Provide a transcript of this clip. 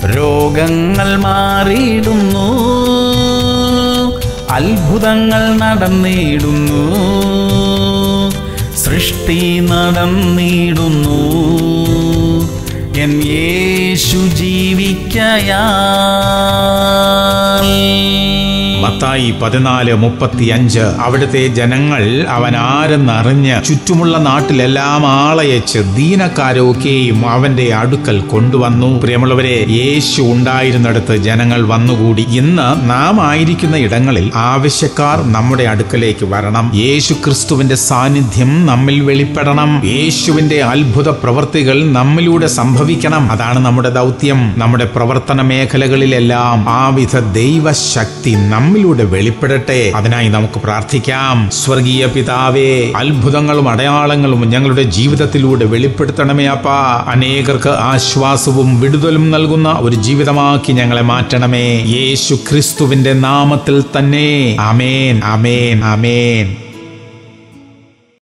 രോഗങ്ങൾ മാറിയിടുന്നു അത്ഭുതങ്ങൾ നടന്നിടുന്നു സൃഷ്ടി നടന്നിടുന്നു എൻ യേശു ജീവിക്കയാ മത്തായി പതിനാല് മുപ്പത്തി അഞ്ച് അവിടുത്തെ ജനങ്ങൾ അവൻ ആരെന്നറിഞ്ഞ് ചുറ്റുമുള്ള നാട്ടിലെല്ലാം ആളയച്ച് ദീനക്കാരൊക്കെയും അവന്റെ അടുക്കൽ കൊണ്ടുവന്നു പ്രിയമുള്ളവരെ യേശു ഉണ്ടായിരുന്നിടത്ത് ജനങ്ങൾ വന്നുകൂടി ഇന്ന് നാം ആയിരിക്കുന്ന ഇടങ്ങളിൽ ആവശ്യക്കാർ നമ്മുടെ അടുക്കലേക്ക് വരണം യേശു ക്രിസ്തുവിന്റെ സാന്നിധ്യം നമ്മിൽ വെളിപ്പെടണം യേശുവിന്റെ അത്ഭുത പ്രവൃത്തികൾ നമ്മിലൂടെ സംഭവിക്കണം അതാണ് നമ്മുടെ ദൗത്യം നമ്മുടെ പ്രവർത്തന മേഖലകളിലെല്ലാം ആവിധ ദൈവശക്തി നമ്മിലൂടെ വെളിപ്പെടട്ടെ അതിനായി നമുക്ക് പ്രാർത്ഥിക്കാം സ്വർഗീയ പിതാവേ അത്ഭുതങ്ങളും അടയാളങ്ങളും ഞങ്ങളുടെ ജീവിതത്തിലൂടെ വെളിപ്പെടുത്തണമേ അപ്പാ അനേകർക്ക് ആശ്വാസവും വിടുതലും നൽകുന്ന ഒരു ജീവിതമാക്കി ഞങ്ങളെ മാറ്റണമേ യേശു ക്രിസ്തുവിന്റെ നാമത്തിൽ തന്നെ അമേൻ അമേൻ അമേൻ